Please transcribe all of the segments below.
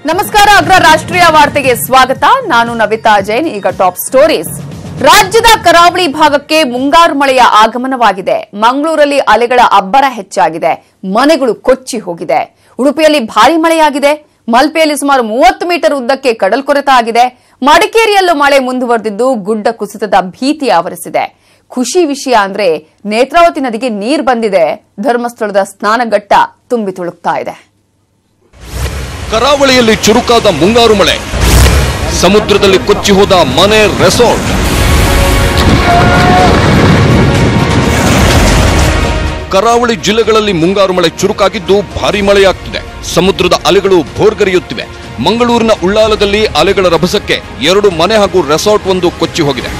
ನಮಸ್ಕಾರ ಅಗ್ರ ರಾಷ್ಟ್ರೀಯ ವಾರ್ತೆಗೆ ಸ್ವಾಗತ ನಾನು ನವಿತಾ ಜೈನ್ ಈಗ ಟಾಪ್ ಸ್ಟೋರೀಸ್ ರಾಜ್ಯದ ಕರಾವಳಿ ಭಾಗಕ್ಕೆ ಮುಂಗಾರು ಮಳೆಯ ಆಗಮನವಾಗಿದೆ ಮಂಗಳೂರಲ್ಲಿ ಅಲೆಗಳ ಅಬ್ಬರ ಹೆಚ್ಚಾಗಿದೆ ಮನೆಗಳು ಕೊಚ್ಚಿ ಹೋಗಿದೆ ಉಡುಪಿಯಲ್ಲಿ ಭಾರಿ ಮಳೆಯಾಗಿದೆ ಮಲ್ಪೆಯಲ್ಲಿ ಸುಮಾರು ಮೂವತ್ತು ಮೀಟರ್ ಉದ್ದಕ್ಕೆ ಕಡಲ್ಕೊರೆತ ಆಗಿದೆ ಮಡಿಕೇರಿಯಲ್ಲೂ ಮಳೆ ಮುಂದುವರೆದಿದ್ದು ಗುಡ್ಡ ಕುಸಿತದ ಭೀತಿ ಆವರಿಸಿದೆ ಖುಷಿ ವಿಷಯ ಅಂದ್ರೆ ನೇತ್ರಾವತಿ ನದಿಗೆ ನೀರು ಬಂದಿದೆ ಧರ್ಮಸ್ಥಳದ ಸ್ನಾನಘಟ್ಟ ತುಂಬಿ ತುಳುಕ್ತಾ ಇದೆ ಕರಾವಳಿಯಲ್ಲಿ ಚುರುಕಾದ ಮುಂಗಾರು ಮಳೆ ಸಮುದ್ರದಲ್ಲಿ ಕೊಚ್ಚಿ ಹೋದ ಮನೆ ರೆಸಾರ್ಟ್ ಕರಾವಳಿ ಜಿಲ್ಲೆಗಳಲ್ಲಿ ಮುಂಗಾರು ಮಳೆ ಚುರುಕಾಗಿದ್ದು ಭಾರಿ ಮಳೆಯಾಗ್ತಿದೆ ಸಮುದ್ರದ ಅಲೆಗಳು ಭೋರ್ಗರೆಯುತ್ತಿವೆ ಮಂಗಳೂರಿನ ಉಳ್ಳಾಲದಲ್ಲಿ ಅಲೆಗಳ ರಭಸಕ್ಕೆ ಎರಡು ಮನೆ ಹಾಗೂ ರೆಸಾರ್ಟ್ ಒಂದು ಕೊಚ್ಚಿ ಹೋಗಿದೆ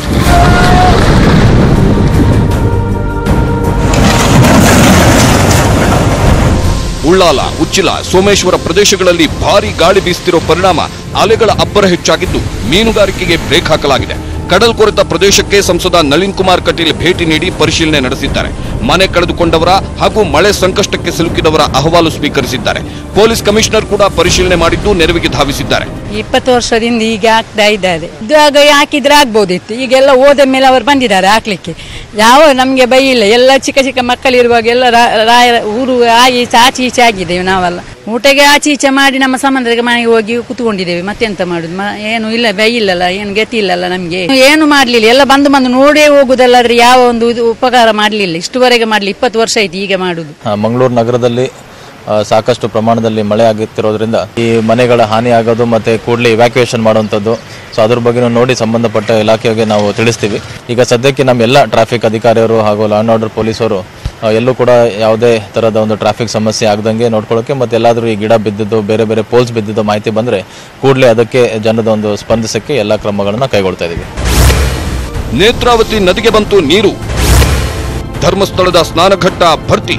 ಉಳ್ಳಾಲ ಉಚ್ಚಿಲ ಸೋಮೇಶ್ವರ ಪ್ರದೇಶಗಳಲ್ಲಿ ಭಾರಿ ಗಾಳಿ ಬೀಸುತ್ತಿರೋ ಪರಿಣಾಮ ಅಲೆಗಳ ಅಬ್ಬರ ಹೆಚ್ಚಾಗಿದ್ದು ಮೀನುಗಾರಿಕೆಗೆ ಬ್ರೇಕ್ ಹಾಕಲಾಗಿದೆ ಕಡಲ್ ಕೊರೆತ ಪ್ರದೇಶಕ್ಕೆ ಸಂಸದ ನಳಿನ್ ಕುಮಾರ್ ಕಟೀಲ್ ಭೇಟಿ ನೀಡಿ ಪರಿಶೀಲನೆ ನಡೆಸಿದ್ದಾರೆ ಮನೆ ಕಳೆದುಕೊಂಡವರ ಹಾಗೂ ಮಳೆ ಸಂಕಷ್ಟಕ್ಕೆ ಸಿಲುಕಿದವರ ಅಹವಾಲು ಸ್ವೀಕರಿಸಿದ್ದಾರೆ ಪೊಲೀಸ್ ಕಮಿಷನರ್ ಕೂಡ ಪರಿಶೀಲನೆ ಮಾಡಿದ್ದು ನೆರವಿಗೆ ಧಾವಿಸಿದ್ದಾರೆ ಇಪ್ಪತ್ತು ವರ್ಷದಿಂದ ಈಗ ಆಗ್ತಾ ಇದ್ದಾರೆ ಇದ್ದಾಗ ಹಾಕಿದ್ರೆ ಆಗ್ಬೋದಿತ್ತು ಈಗೆಲ್ಲ ಹೋದ ಮೇಲೆ ಅವರು ಬಂದಿದ್ದಾರೆ ಹಾಕ್ಲಿಕ್ಕೆ ಯಾವ ನಮಗೆ ಬೈ ಇಲ್ಲ ಎಲ್ಲ ಚಿಕ್ಕ ಚಿಕ್ಕ ಮಕ್ಕಳಿರುವಾಗ ಎಲ್ಲ ರಾ- ರಾಯರ ಊರು ಆಗಿ ಆಚೆ ಈಚೆ ಆಗಿದ್ದೇವೆ ನಾವೆಲ್ಲ ಊಟಗೆ ಆಚೆ ಈಚೆ ಮಾಡಿ ನಮ್ಮ ಸಂಬಂಧದ ಮನೆಗೆ ಹೋಗಿ ಕೂತ್ಕೊಂಡಿದ್ದೇವೆ ಮತ್ತೆಂತ ಮಾಡುದು ಮ- ಏನು ಇಲ್ಲ ಬೈ ಇಲ್ಲಲ್ಲ ಏನು ಗತಿ ಇಲ್ಲಲ್ಲ ನಮಗೆ ಏನು ಮಾಡ್ಲಿಲ್ಲ ಎಲ್ಲ ಬಂದು ಬಂದು ನೋಡೇ ಹೋಗುದಲ್ಲಾದ್ರೆ ಯಾವ ಒಂದು ಇದು ಉಪಕಾರ ಮಾಡಲಿಲ್ಲ ಇಷ್ಟುವರೆಗೆ ಮಾಡಲಿ ಇಪ್ಪತ್ತು ವರ್ಷ ಆಯ್ತು ಈಗ ಮಾಡುದು ಆ, ಮಂಗಳೂರು ನಗರದಲ್ಲಿ ಆ, ಸಾಕಷ್ಟು ಪ್ರಮಾಣದಲ್ಲಿ ಮಳೆ ಆಗುತ್ತಿರೋದ್ರಿಂದ ಈ ಮನೆಗಳ ಹಾನಿ ಆಗೋದು ಮತ್ತೆ ಕೂಡಲೇ ಇವ್ಯಾಕ್ಯುಯೇಷನ್ ಮಾಡುವಂಥದ್ದು ಸೊ ಅದ್ರ ಬಗ್ಗೆ ನೋಡಿ ಸಂಬಂಧಪಟ್ಟ ಇಲಾಖೆಗೆ ನಾವು ತಿಳಿಸ್ತೀವಿ ಈಗ ಸದ್ಯಕ್ಕೆ ನಮ್ಮ ಎಲ್ಲ ಟ್ರಾಫಿಕ್ ಅಧಿಕಾರಿಯವರು ಹಾಗೂ ಲಾ ಆ್ಯಂಡ್ ಆರ್ಡರ್ ಪೊಲೀಸರು ಆ, ಎಲ್ಲೂ ಕೂಡ ಯಾವುದೇ ಥರದ ಒಂದು ಟ್ರಾಫಿಕ್ ಸಮಸ್ಯೆ ಆಗದಂಗೆ ನೋಡ್ಕೊಳ್ಳೋಕೆ ಮತ್ತೆ ಎಲ್ಲಾದರೂ ಈ ಗಿಡ ಬಿದ್ದಿದ್ದು ಬೇರೆ ಬೇರೆ ಪೋಲ್ಸ್ ಬಿದ್ದಿದ್ದು ಮಾಹಿತಿ ಬಂದರೆ ಕೂಡಲೇ ಅದಕ್ಕೆ ಜನದ ಒಂದು ಸ್ಪಂದಿಸಕ್ಕೆ ಎಲ್ಲ ಕ್ರಮಗಳನ್ನು ಕೈಗೊಳ್ತಾ ಇದ್ದೀವಿ ನೇತ್ರಾವತಿ ನದಿಗೆ ಬಂತು ನೀರು ಧರ್ಮಸ್ಥಳದ ಸ್ನಾನಘಟ್ಟ ಭರ್ತಿ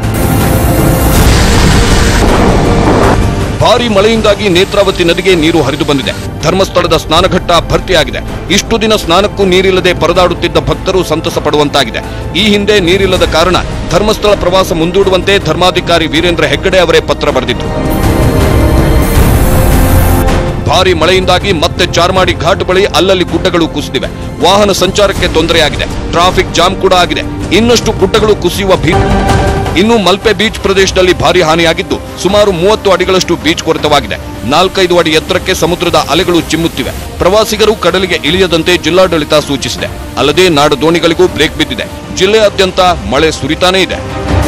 ಭಾರಿ ಮಳೆಯಿಂದಾಗಿ ನೇತ್ರಾವತಿ ನದಿಗೆ ನೀರು ಹರಿದು ಬಂದಿದೆ ಧರ್ಮಸ್ಥಳದ ಸ್ನಾನಘಟ್ಟ ಭರ್ತಿಯಾಗಿದೆ ಇಷ್ಟು ದಿನ ಸ್ನಾನಕ್ಕೂ ನೀರಿಲ್ಲದೆ ಪರದಾಡುತ್ತಿದ್ದ ಭಕ್ತರು ಸಂತಸ ಪಡುವಂತಾಗಿದೆ ಈ ಹಿಂದೆ ನೀರಿಲ್ಲದ ಕಾರಣ ಧರ್ಮಸ್ಥಳ ಪ್ರವಾಸ ಮುಂದೂಡುವಂತೆ ಧರ್ಮಾಧಿಕಾರಿ ವೀರೇಂದ್ರ ಹೆಗ್ಗಡೆ ಅವರೇ ಪತ್ರ ಬರೆದಿದ್ರು ಭಾರಿ ಮಳೆಯಿಂದಾಗಿ ಮತ್ತೆ ಚಾರ್ಮಾಡಿ ಘಾಟ್ ಬಳಿ ಅಲ್ಲಲ್ಲಿ ಗುಡ್ಡಗಳು ಕುಸಿದಿವೆ ವಾಹನ ಸಂಚಾರಕ್ಕೆ ತೊಂದರೆಯಾಗಿದೆ ಟ್ರಾಫಿಕ್ ಜಾಮ್ ಕೂಡ ಆಗಿದೆ ಇನ್ನಷ್ಟು ಗುಡ್ಡಗಳು ಕುಸಿಯುವ ಭೀತಿ ಇನ್ನು ಮಲ್ಪೆ ಬೀಚ್ ಪ್ರದೇಶದಲ್ಲಿ ಭಾರಿ ಹಾನಿಯಾಗಿದ್ದು ಸುಮಾರು ಮೂವತ್ತು ಅಡಿಗಳಷ್ಟು ಬೀಚ್ ಕೊರೆತವಾಗಿದೆ ನಾಲ್ಕೈದು ಅಡಿ ಎತ್ತರಕ್ಕೆ ಸಮುದ್ರದ ಅಲೆಗಳು ಚಿಮ್ಮುತ್ತಿವೆ ಪ್ರವಾಸಿಗರು ಕಡಲಿಗೆ ಇಳಿಯದಂತೆ ಜಿಲ್ಲಾಡಳಿತ ಸೂಚಿಸಿದೆ ಅಲ್ಲದೆ ನಾಡು ದೋಣಿಗಳಿಗೂ ಬ್ರೇಕ್ ಬಿದ್ದಿದೆ ಜಿಲ್ಲೆಯಾದ್ಯಂತ ಮಳೆ ಸುರಿತಾನೇ ಇದೆ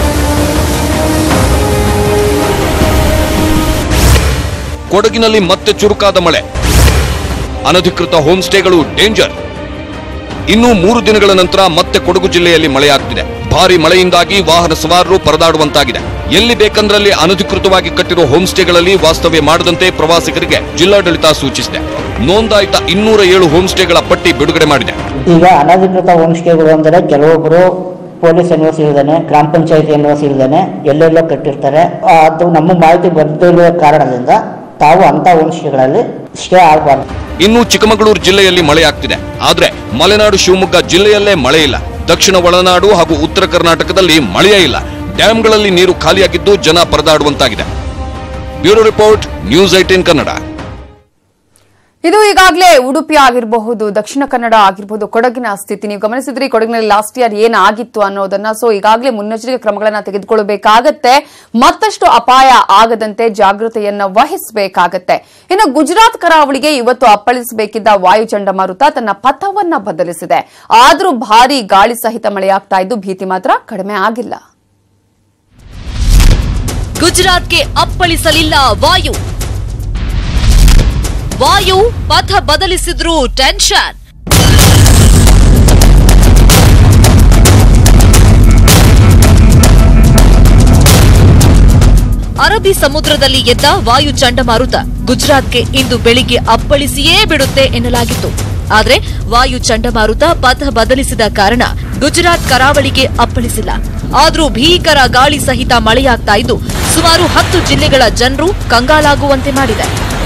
ಕೊಡಗಿನಲ್ಲಿ ಮತ್ತೆ ಚುರುಕಾದ ಮಳೆ ಅನಧಿಕೃತ ಹೋಮ್ ಸ್ಟೇಗಳು ಡೇಂಜರ್ ಇನ್ನು ಮೂರು ದಿನಗಳ ನಂತರ ಮತ್ತೆ ಕೊಡಗು ಜಿಲ್ಲೆಯಲ್ಲಿ ಮಳೆಯಾಗ್ತಿದೆ ಭಾರಿ ಮಳೆಯಿಂದಾಗಿ ವಾಹನ ಸವಾರರು ಪರದಾಡುವಂತಾಗಿದೆ ಎಲ್ಲಿ ಬೇಕಂದ್ರಲ್ಲಿ ಅನಧಿಕೃತವಾಗಿ ಕಟ್ಟಿರುವ ಹೋಮ್ ಸ್ಟೇಗಳಲ್ಲಿ ವಾಸ್ತವ್ಯ ಮಾಡದಂತೆ ಪ್ರವಾಸಿಗರಿಗೆ ಜಿಲ್ಲಾಡಳಿತ ಸೂಚಿಸಿದೆ ನೋಂದಾಯಿತ ಇನ್ನೂರ ಏಳು ಹೋಮ್ ಸ್ಟೇಗಳ ಪಟ್ಟಿ ಬಿಡುಗಡೆ ಮಾಡಿದೆ ಈಗ ಅನಧಿಕೃತ ಹೋಮ್ ಸ್ಟೇಗಳು ಅಂದರೆ ಕೆಲವೊಬ್ಬರು ಪೊಲೀಸ್ ಎನ್ವೋಸ್ ಇಲ್ದೇನೆ ಗ್ರಾಮ ಪಂಚಾಯತ್ ಎನ್ವೋಸ್ ಇಲ್ದೇನೆ ಎಲ್ಲೆಲ್ಲೋ ಕಟ್ಟಿರ್ತಾರೆ ಆ, ಅದು ನಮ್ಮ ಮಾಹಿತಿ ಬರ್ತಿರುವ ಕಾರಣದಿಂದ ತಾವು ಅಂತ ಹೋಮ್ ಸ್ಟೇಗಳಲ್ಲಿ ಸ್ಟೇ ಆಗಬಾರ್ದು ಇನ್ನು ಚಿಕ್ಕಮಗಳೂರು ಜಿಲ್ಲೆಯಲ್ಲಿ ಮಳೆಯಾಗ್ತಿದೆ ಆದ್ರೆ ಮಲೆನಾಡು ಶಿವಮೊಗ್ಗ ಜಿಲ್ಲೆಯಲ್ಲೇ ಮಳೆ ಇಲ್ಲ ದಕ್ಷಿಣ ಒಳನಾಡು ಹಾಗೂ ಉತ್ತರ ಕರ್ನಾಟಕದಲ್ಲಿ ಮಳೆಯೇ ಇಲ್ಲ ಡ್ಯಾಂಗಳಲ್ಲಿ ನೀರು ಖಾಲಿಯಾಗಿದ್ದು ಜನ ಪರದಾಡುವಂತಾಗಿದೆ bureau report news eighteen Kannada ಇದು ಈಗಾಗಲೇ ಉಡುಪಿ ಆಗಿರಬಹುದು ದಕ್ಷಿಣ ಕನ್ನಡ ಆಗಿರಬಹುದು ಕೊಡಗಿನ ಸ್ಥಿತಿ ನೀವು ಗಮನಿಸಿದ್ರಿ ಕೊಡಗಿನಲ್ಲಿ ಲಾಸ್ಟ್ ಇಯರ್ ಏನಾಗಿತ್ತು ಅನ್ನೋದನ್ನ ಸೊ ಈಗಾಗಲೇ ಮುನ್ನೆಚ್ಚರಿಕೆ ಕ್ರಮಗಳನ್ನ ತೆಗೆದುಕೊಳ್ಳಬೇಕಾಗತ್ತೆ ಮತ್ತಷ್ಟು ಅಪಾಯ ಆಗದಂತೆ ಜಾಗೃತೆಯನ್ನ ವಹಿಸಬೇಕಾಗತ್ತೆ ಇನ್ನು ಗುಜರಾತ್ ಕರಾವಳಿಗೆ ಇವತ್ತು ಅಪ್ಪಳಿಸಬೇಕಿದ್ದ ವಾಯು ಚಂಡಮಾರುತ ತನ್ನ ಪಥವನ್ನ ಬದಲಿಸಿದೆ ಆದರೂ ಭಾರೀ ಗಾಳಿ ಸಹಿತ ಮಳೆಯಾಗ್ತಾ ಇದ್ದು ಭೀತಿ ಮಾತ್ರ ಕಡಿಮೆ ಆಗಿಲ್ಲ ಗುಜರಾತ್ಗೆ ಅಪ್ಪಳಿಸಲಿಲ್ಲ ವಾಯು ವಾಯು ಪಥ ಬದಲಿಸಿದ್ರು ಟೆನ್ಷನ್ ಅರಬ್ಬಿ ಸಮುದ್ರದಲ್ಲಿ ಎದ್ದ ವಾಯು ಚಂಡಮಾರುತ ಗುಜರಾತ್ಗೆ ಇಂದು ಬೆಳಿಗ್ಗೆ ಅಪ್ಪಳಿಸಿಯೇ ಬಿಡುತ್ತೆ ಎನ್ನಲಾಗಿತ್ತು ಆದ್ರೆ ವಾಯು ಚಂಡಮಾರುತ ಪಥ ಬದಲಿಸಿದ ಕಾರಣ ಗುಜರಾತ್ ಕರಾವಳಿಗೆ ಅಪ್ಪಳಿಸಿಲ್ಲ ಆದ್ರೂ ಭೀಕರ ಗಾಳಿ ಸಹಿತ ಮಳೆಯಾಗ್ತಾ ಇದ್ದು ಸುಮಾರು ಹತ್ತು ಜಿಲ್ಲೆಗಳ ಜನರು ಕಂಗಾಲಾಗುವಂತೆ ಮಾಡಿದೆ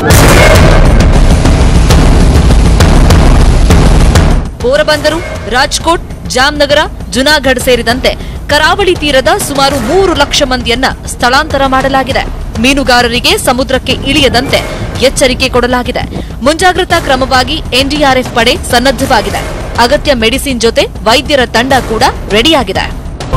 ಪೋರಬಂದರು ರಾಜ್ಕೋಟ್ ಜಾಮ್ನಗರ ಜುನಾಗಢ್ ಸೇರಿದಂತೆ ಕರಾವಳಿ ತೀರದ ಸುಮಾರು ಮೂರು ಲಕ್ಷ ಮಂದಿಯನ್ನ ಸ್ಥಳಾಂತರ ಮಾಡಲಾಗಿದೆ ಮೀನುಗಾರರಿಗೆ ಸಮುದ್ರಕ್ಕೆ ಇಳಿಯದಂತೆ ಎಚ್ಚರಿಕೆ ಕೊಡಲಾಗಿದೆ ಮುಂಜಾಗ್ರತಾ ಕ್ರಮವಾಗಿ ಎನ್ಡಿಆರ್ಎಫ್ ಪಡೆ ಸನ್ನದ್ಧವಾಗಿದೆ ಅಗತ್ಯ ಮೆಡಿಸಿನ್ ಜೊತೆ ವೈದ್ಯರ ತಂಡ ಕೂಡ ರೆಡಿಯಾಗಿದೆ